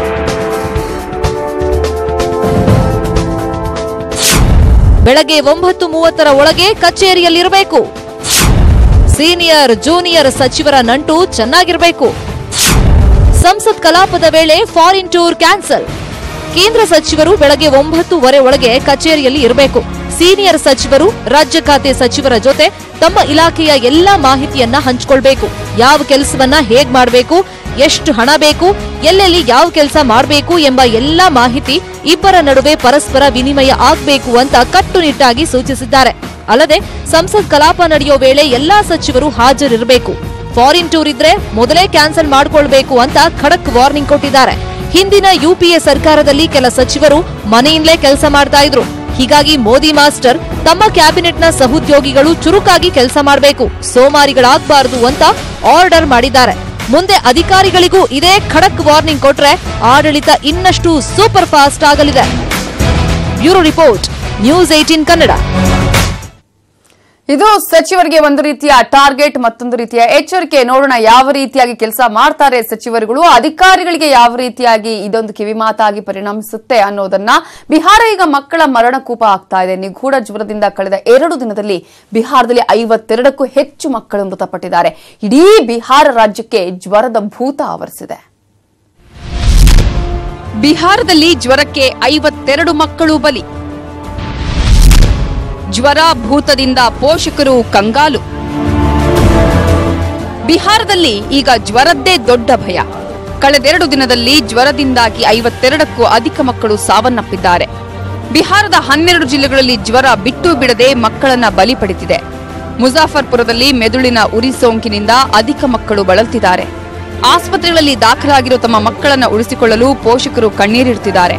ಬೆಳಗ್ಗೆ ಒಂಬತ್ತು ಮೂವತ್ತರ ಒಳಗೆ ಕಚೇರಿಯಲ್ಲಿರಬೇಕು ಸೀನಿಯರ್ ಜೂನಿಯರ್ ಸಚಿವರ ನಂಟು ಚೆನ್ನಾಗಿರಬೇಕು ಸಂಸತ್ ಕಲಾಪದ ವೇಳೆ ಫಾರಿನ್ ಟೂರ್ ಕ್ಯಾನ್ಸಲ್ ಕೇಂದ್ರ ಸಚಿವರು ಬೆಳಗ್ಗೆ ಒಂಬತ್ತುವರೆ ಒಳಗೆ ಕಚೇರಿಯಲ್ಲಿ ಇರಬೇಕು ಸೀನಿಯರ್ ಸಚಿವರು ರಾಜ್ಯ ಖಾತೆ ಸಚಿವರ ಜೊತೆ ತಮ್ಮ ಇಲಾಖೆಯ ಎಲ್ಲಾ ಮಾಹಿತಿಯನ್ನ ಹಂಚಿಕೊಳ್ಬೇಕು ಯಾವ ಕೆಲಸವನ್ನ ಹೇಗ್ ಮಾಡಬೇಕು ಎಷ್ಟು ಹಣ ಬೇಕು ಎಲ್ಲೆಲ್ಲಿ ಯಾವ ಕೆಲಸ ಮಾಡಬೇಕು ಎಂಬ ಎಲ್ಲಾ ಮಾಹಿತಿ ಇಬ್ಬರ ನಡುವೆ ಪರಸ್ಪರ ವಿನಿಮಯ ಆಗ್ಬೇಕು ಅಂತ ಕಟ್ಟುನಿಟ್ಟಾಗಿ ಸೂಚಿಸಿದ್ದಾರೆ ಅಲ್ಲದೆ ಸಂಸತ್ ಕಲಾಪ ನಡೆಯೋ ವೇಳೆ ಎಲ್ಲಾ ಸಚಿವರು ಹಾಜರಿರಬೇಕು ಫಾರಿನ್ ಟೂರ್ ಇದ್ರೆ ಮೊದಲೇ ಕ್ಯಾನ್ಸಲ್ ಮಾಡ್ಕೊಳ್ಬೇಕು ಅಂತ ಖಡಕ್ ವಾರ್ನಿಂಗ್ ಕೊಟ್ಟಿದ್ದಾರೆ ಹಿಂದಿನ ಯುಪಿಎ ಸರ್ಕಾರದಲ್ಲಿ ಕೆಲ ಸಚಿವರು ಮನೆಯಿಂದಲೇ ಕೆಲಸ ಮಾಡ್ತಾ ಇದ್ರು ಹೀಗಾಗಿ ಮೋದಿ ಮಾಸ್ಟರ್ ತಮ್ಮ ಕ್ಯಾಬಿನೆಟ್ನ ಸಹೋದ್ಯೋಗಿಗಳು ಚುರುಕಾಗಿ ಕೆಲಸ ಮಾಡಬೇಕು ಸೋಮಾರಿಗಳಾಗಬಾರದು ಅಂತ ಆರ್ಡರ್ ಮಾಡಿದ್ದಾರೆ ಮುಂದೆ ಅಧಿಕಾರಿಗಳಿಗೂ ಇದೇ ಖಡಕ್ ವಾರ್ನಿಂಗ್ ಕೊಟ್ರೆ ಆಡಳಿತ ಇನ್ನಷ್ಟು ಸೂಪರ್ ಫಾಸ್ಟ್ ಆಗಲಿದೆ bureau report news eighteen Kannada ಇದು ಸಚಿವರಿಗೆ ಒಂದು ರೀತಿಯ ಟಾರ್ಗೆಟ್ ಮತ್ತೊಂದು ರೀತಿಯ ಎಚ್ಚರಿಕೆ ನೋಡೋಣ ಯಾವ ರೀತಿಯಾಗಿ ಕೆಲಸ ಮಾಡ್ತಾರೆ ಸಚಿವರುಗಳು ಅಧಿಕಾರಿಗಳಿಗೆ ಯಾವ ರೀತಿಯಾಗಿ ಇದೊಂದು ಕಿವಿಮಾತಾಗಿ ಪರಿಣಮಿಸುತ್ತೆ ಅನ್ನೋದನ್ನ ಬಿಹಾರ ಈಗ ಮಕ್ಕಳ ಮರಣಕೂಪ ಆಗ್ತಾ ಇದೆ ನಿಗೂಢ ಜ್ವರದಿಂದ ಕಳೆದ ಎರಡು ದಿನದಲ್ಲಿ ಬಿಹಾರದಲ್ಲಿ ಐವತ್ತೆರಡಕ್ಕೂ ಹೆಚ್ಚು ಮಕ್ಕಳು ಮೃತಪಟ್ಟಿದ್ದಾರೆ ಇಡೀ ಬಿಹಾರ ರಾಜ್ಯಕ್ಕೆ ಜ್ವರದ ಭೂತ ಆವರಿಸಿದೆ ಬಿಹಾರದಲ್ಲಿ ಜ್ವರಕ್ಕೆ ಐವತ್ತೆರಡು ಮಕ್ಕಳು ಬಲಿ ಜ್ವರ ಭೂತದಿಂದ ಪೋಷಕರು ಕಂಗಾಲು ಬಿಹಾರದಲ್ಲಿ ಈಗ ಜ್ವರದ್ದೇ ದೊಡ್ಡ ಭಯ ಕಳೆದೆರಡು ದಿನದಲ್ಲಿ ಜ್ವರದಿಂದಾಗಿ ಐವತ್ತೆರಡಕ್ಕೂ ಅಧಿಕ ಮಕ್ಕಳು ಸಾವನ್ನಪ್ಪಿದ್ದಾರೆ ಬಿಹಾರದ ಹನ್ನೆರಡು ಜಿಲ್ಲೆಗಳಲ್ಲಿ ಜ್ವರ ಬಿಟ್ಟು ಬಿಡದೆ ಮಕ್ಕಳನ್ನ ಬಲಿ ಪಡೆದಿದೆ ಮುಜಾಫರ್ಪುರದಲ್ಲಿ ಮೆದುಳಿನ ಉರಿ ಸೋಂಕಿನಿಂದ ಅಧಿಕ ಮಕ್ಕಳು ಬಳಲ್ತಿದ್ದಾರೆ ಆಸ್ಪತ್ರೆಗಳಲ್ಲಿ ದಾಖಲಾಗಿರೋ ತಮ್ಮ ಮಕ್ಕಳನ್ನ ಉಳಿಸಿಕೊಳ್ಳಲು ಪೋಷಕರು ಕಣ್ಣೀರಿಡ್ತಿದ್ದಾರೆ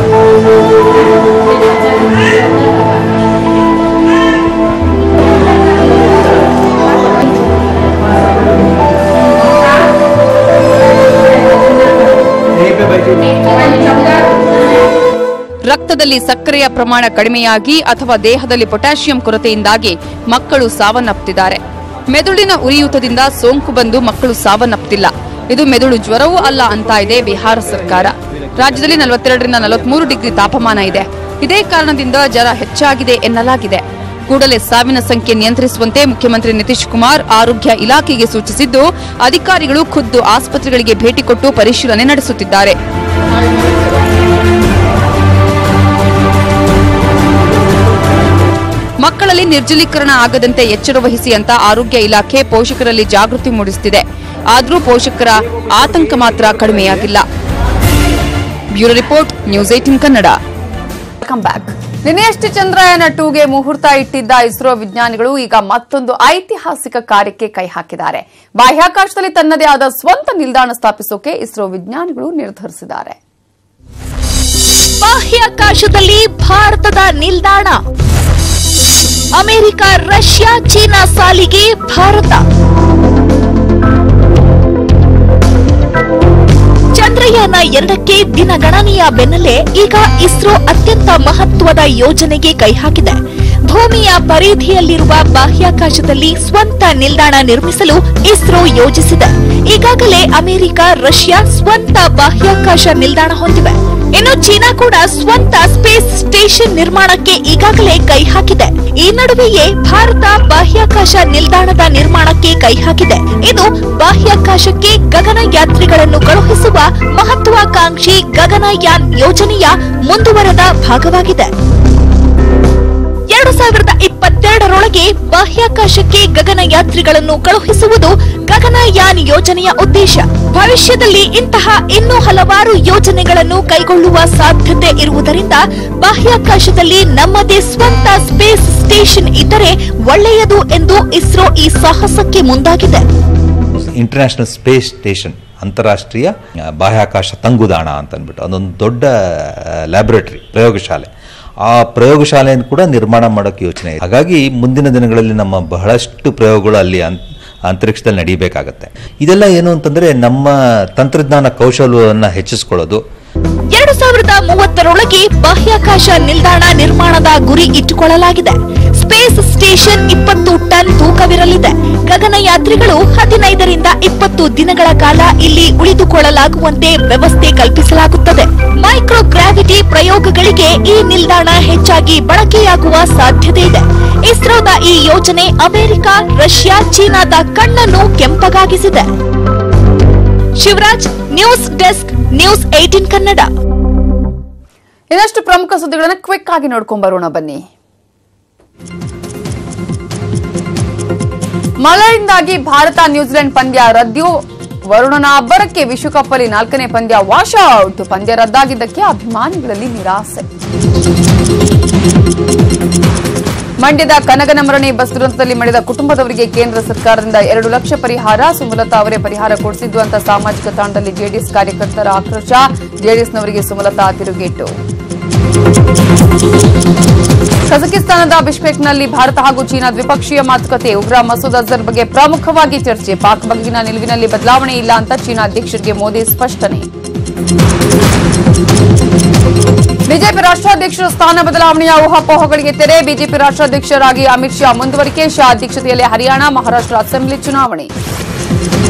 ರಕ್ತದಲ್ಲಿ ಸಕ್ಕರೆಯ ಪ್ರಮಾಣ ಕಡಿಮೆಯಾಗಿ ಅಥವಾ ದೇಹದಲ್ಲಿ ಪೊಟ್ಯಾಷಿಯಂ ಕೊರತೆಯಿಂದಾಗಿ ಮಕ್ಕಳು ಸಾವನ್ನಪ್ಪುತ್ತಿದ್ದಾರೆ ಮೆದುಳಿನ ಉರಿಯೂತದಿಂದ ಸೋಂಕು ಬಂದು ಮಕ್ಕಳು ಸಾವನ್ನಪ್ಪುತ್ತಿಲ್ಲ ಇದು ಮೆದುಳು ಜ್ವರವೂ ಅಲ್ಲ ಅಂತ ಇದೆ ಬಿಹಾರ ಸರ್ಕಾರ ರಾಜ್ಯದಲ್ಲಿ ನಲವತ್ತೆರಡರಿಂದ ನಲವತ್ಮೂರು ಡಿಗ್ರಿ ತಾಪಮಾನ ಇದೆ ಇದೇ ಕಾರಣದಿಂದ ಜ್ವರ ಹೆಚ್ಚಾಗಿದೆ ಎನ್ನಲಾಗಿದೆ ಕೂಡಲೇ ಸಾವಿನ ಸಂಖ್ಯೆ ನಿಯಂತ್ರಿಸುವಂತೆ ಮುಖ್ಯಮಂತ್ರಿ ನಿತೀಶ್ ಕುಮಾರ್ ಆರೋಗ್ಯ ಇಲಾಖೆಗೆ ಸೂಚಿಸಿದ್ದು ಅಧಿಕಾರಿಗಳು ಖುದ್ದು ಆಸ್ಪತ್ರೆಗಳಿಗೆ ಭೇಟಿ ಕೊಟ್ಟು ಪರಿಶೀಲನೆ ನಡೆಸುತ್ತಿದ್ದಾರೆ ಮಕ್ಕಳಲ್ಲಿ ನಿರ್ಜಲೀಕರಣ ಆಗದಂತೆ ಎಚ್ಚರ ವಹಿಸಿ ಅಂತ ಆರೋಗ್ಯ ಇಲಾಖೆ ಪೋಷಕರಲ್ಲಿ ಜಾಗೃತಿ ಮೂಡಿಸುತ್ತಿದೆ ಆದರೂ ಪೋಷಕರ ಆತಂಕ ಮಾತ್ರ ಕಡಿಮೆಯಾಗಿಲ್ಲ bureau report news eighteen Kannada welcome back ನಿನ್ನೆಯಷ್ಟೇ ಚಂದ್ರಯಾನ ಟೂಗೆ ಮುಹೂರ್ತ ಇಟ್ಟಿದ್ದ ಇಸ್ರೋ ವಿಜ್ಞಾನಿಗಳು ಈಗ ಮತ್ತೊಂದು ಐತಿಹಾಸಿಕ ಕಾರ್ಯಕ್ಕೆ ಕೈ ಹಾಕಿದ್ದಾರೆ ಬಾಹ್ಯಾಕಾಶದಲ್ಲಿ ತನ್ನದೇ ಆದ ಸ್ವಂತ ನಿಲ್ದಾಣ ಸ್ಥಾಪಿಸೋಕೆ ಇಸ್ರೋ ವಿಜ್ಞಾನಿಗಳು ನಿರ್ಧರಿಸಿದ್ದಾರೆ ಬಾಹ್ಯಾಕಾಶದಲ್ಲಿ ಭಾರತದ ನಿಲ್ದಾಣ ಅಮೆರಿಕ ರಷ್ಯಾ ಚೀನಾ ಸಾಲಿಗೆ ಭಾರತ ಚಂದ್ರಯಾನ ಎರಡಕ್ಕೆ ದಿನಗಣನೆಯ ಬೆನ್ನಲ್ಲೇ ಈಗ ಇಸ್ರೋ ಅತ್ಯಂತ ಮಹತ್ವದ ಯೋಜನೆಗೆ ಕೈ ಹಾಕಿದೆ ಭೂಮಿಯ ಪರಿಧಿಯಲ್ಲಿರುವ ಬಾಹ್ಯಾಕಾಶದಲ್ಲಿ ಸ್ವಂತ ನಿಲ್ದಾಣ ನಿರ್ಮಿಸಲು ಇಸ್ರೋ ಯೋಜಿಸಿದೆ ಈಗಾಗಲೇ ಅಮೆರಿಕ ರಷ್ಯಾ ಸ್ವಂತ ಬಾಹ್ಯಾಕಾಶ ನಿಲ್ದಾಣ ಹೊಂದಿವೆ ಇನ್ನು ಚೀನಾ ಕೂಡ ಸ್ವಂತ ಸ್ಪೇಸ್ ಸ್ಟೇಷನ್ ನಿರ್ಮಾಣಕ್ಕೆ ಈಗಾಗಲೇ ಕೈ ಹಾಕಿದೆ ಈ ನಡುವೆಯೇ ಭಾರತ ಬಾಹ್ಯಾಕಾಶ ನಿಲ್ದಾಣದ ನಿರ್ಮಾಣಕ್ಕೆ ಕೈ ಹಾಕಿದೆ ಇದು ಬಾಹ್ಯಾಕಾಶಕ್ಕೆ ಗಗನಯಾತ್ರಿಗಳನ್ನು ಕಳುಹಿಸುವ ಮಹತ್ವಾಕಾಂಕ್ಷಿ ಗಗನಯಾನ್ ಯೋಜನೆಯ ಮುಂದುವರೆದ ಭಾಗವಾಗಿದೆ ಎರಡು ಸಾವಿರದ ಇಪ್ಪತ್ತೆರಡರೊಳಗೆ ಬಾಹ್ಯಾಕಾಶಕ್ಕೆ ಗಗನಯಾತ್ರಿಗಳನ್ನು ಕಳುಹಿಸುವುದು ಗಗನಯಾನ್ ಯೋಜನೆಯ ಉದ್ದೇಶ ಭವಿಷ್ಯದಲ್ಲಿ ಇಂತಹ ಇನ್ನೂ ಹಲವಾರು ಯೋಜನೆಗಳನ್ನು ಕೈಗೊಳ್ಳುವ ಸಾಧ್ಯತೆ ಇರುವುದರಿಂದ ಬಾಹ್ಯಾಕಾಶದಲ್ಲಿ ನಮ್ಮದೇ ಸ್ವಂತ ಸ್ಪೇಸ್ ಸ್ಟೇಷನ್ ಇದ್ದರೆ ಒಳ್ಳೆಯದು ಎಂದು ಇಸ್ರೋ ಈ ಸಾಹಸಕ್ಕೆ ಮುಂದಾಗಿದೆ ಇಂಟರ್ನ್ಯಾಷನಲ್ ಸ್ಪೇಸ್ ಸ್ಟೇಷನ್ ಅಂತಾರಾಷ್ಟ್ರೀಯ ಆ, ಬಾಹ್ಯಾಕಾಶ ತಂಗುದಾಣ ಅಂತ ಅಂದ್ಬಿಟ್ಟು ಅದೊಂದು ದೊಡ್ಡ ಲ್ಯಾಬೊರೇಟರಿ ಪ್ರಯೋಗಶಾಲೆ ಆ ಪ್ರಯೋಗಶಾಲೆಯನ್ನು ಕೂಡ ನಿರ್ಮಾಣ ಮಾಡೋಕ್ಕೆ ಯೋಚನೆ ಇದೆ ಹಾಗಾಗಿ ಮುಂದಿನ ದಿನಗಳಲ್ಲಿ ನಮ್ಮ ಬಹಳಷ್ಟು ಪ್ರಯೋಗಗಳು ಅಲ್ಲಿ ಅಂ- ಅಂತರಿಕ್ಷದಲ್ಲಿ ನಡೀಬೇಕಾಗತ್ತೆ ಇದೆಲ್ಲ ಏನು ಅಂತಂದ್ರೆ ನಮ್ಮ ತಂತ್ರಜ್ಞಾನ ಕೌಶಲ್ಯವನ್ನು ಹೆಚ್ಚಿಸ್ಕೊಳ್ಳೋದು ಎರಡು ಸಾವಿರದ ಮೂವತ್ತರೊಳಗೆ ಬಾಹ್ಯಾಕಾಶ ನಿಲ್ದಾಣ ನಿರ್ಮಾಣದ ಗುರಿ ಇಟ್ಟುಕೊಳ್ಳಲಾಗಿದೆ ಸ್ಪೇಸ್ ಸ್ಟೇಷನ್ ಇಪ್ಪತ್ತು ಟನ್ ತೂಕವಿರಲಿದೆ ಗಗನಯಾತ್ರಿಗಳು ಹದಿನೈದರಿಂದ ಇಪ್ಪತ್ತು ದಿನಗಳ ಕಾಲ ಇಲ್ಲಿ ಉಳಿದುಕೊಳ್ಳಲಾಗುವಂತೆ ವ್ಯವಸ್ಥೆ ಕಲ್ಪಿಸಲಾಗುತ್ತದೆ ಮೈಕ್ರೋ ಗ್ರಾವಿಟಿ ಪ್ರಯೋಗಗಳಿಗೆ ಈ ನಿಲ್ದಾಣ ಹೆಚ್ಚಾಗಿ ಬಳಕೆಯಾಗುವ ಸಾಧ್ಯತೆ ಇದೆ ಇಸ್ರೋದ ಈ ಯೋಜನೆ ಅಮೆರಿಕ ರಷ್ಯಾ ಚೀನಾದ ಕಣ್ಣನ್ನು ಕೆಂಪಗಾಗಿಸಿದೆ Shivaraj news desk news eighteen Kannada ಇನ್ನಷ್ಟು ಪ್ರಮುಖ ಸುದ್ದಿಗಳನ್ನು ಕ್ವಿಕ್ ಆಗಿ ನೋಡ್ಕೊಂಡ್ ಬರೋಣ ಬನ್ನಿ ಮಳೆಯಿಂದಾಗಿ ಭಾರತ ನ್ಯೂಜಿಲೆಂಡ್ ಪಂದ್ಯ ರದ್ದು ವರುಣನ ಅಬ್ಬರಕ್ಕೆ ವಿಶ್ವಕಪ್ ಅಲ್ಲಿ ನಾಲ್ಕನೇ ಪಂದ್ಯ ವಾಶ್ ಔಟ್ ಪಂದ್ಯ ರದ್ದಾಗಿದ್ದಕ್ಕೆ ಅಭಿಮಾನಿಗಳಲ್ಲಿ ನಿರಾಸೆ ಮಂಡ್ಯದ ಕನಗನಮರಣಿ ಬಸ್ ದುರಂತದಲ್ಲಿ ಮಡಿದ ಕುಟುಂಬದವರಿಗೆ ಕೇಂದ್ರ ಸರ್ಕಾರದಿಂದ ಎರಡು ಲಕ್ಷ ಪರಿಹಾರ ಸುಮಲತಾ ಅವರೇ ಪರಿಹಾರ ಕೊಡಿಸಿದ್ದು ಅಂತ ಸಾಮಾಜಿಕ ತಾಣದಲ್ಲಿ ಜೆಡಿಎಸ್ ಕಾರ್ಯಕರ್ತರ ಆಕ್ರೋಶ ಜೆಡಿಎಸ್ನವರಿಗೆ ಸುಮಲತಾ ತಿರುಗೇಟು ಕಜಕಿಸ್ತಾನದ ಬಿಷ್ಕೇಕ್ನಲ್ಲಿ ಭಾರತ ಹಾಗೂ ಚೀನಾ ದ್ವಿಪಕ್ಷೀಯ ಮಾತುಕತೆ ಉಗ್ರ ಮಸೂದ್ ಅಜರ್ ಬಗ್ಗೆ ಪ್ರಮುಖವಾಗಿ ಚರ್ಚೆ ಪಾಕ್ ಬಗೆಗಿನ ನಿಲುವಿನಲ್ಲಿ ಬದಲಾವಣೆ ಇಲ್ಲ ಅಂತ ಚೀನಾ ಅಧ್ಯಕ್ಷರಿಗೆ ಮೋದಿ ಸ್ಪಷ್ಟನೆ ಬಿಜೆಪಿ ರಾಷ್ಟ್ರಾಧ್ಯಕ್ಷರ ಸ್ಥಾನ ಬದಲಾವಣೆಯ ಊಹಾಪೋಹಗಳಿಗೆ ತೆರೆ ಬಿಜೆಪಿ ರಾಷ್ಟ್ರಾಧ್ಯಕ್ಷರಾಗಿ ಅಮಿತ್ ಶಾ ಮುಂದುವರಿಕೆ ಶಾ ಅಧ್ಯಕ್ಷತೆಯಲ್ಲಿ ಹರಿಯಾಣ ಮಹಾರಾಷ್ಟ್ರ ಅಸೆಂಬ್ಲಿ ಚುನಾವಣೆ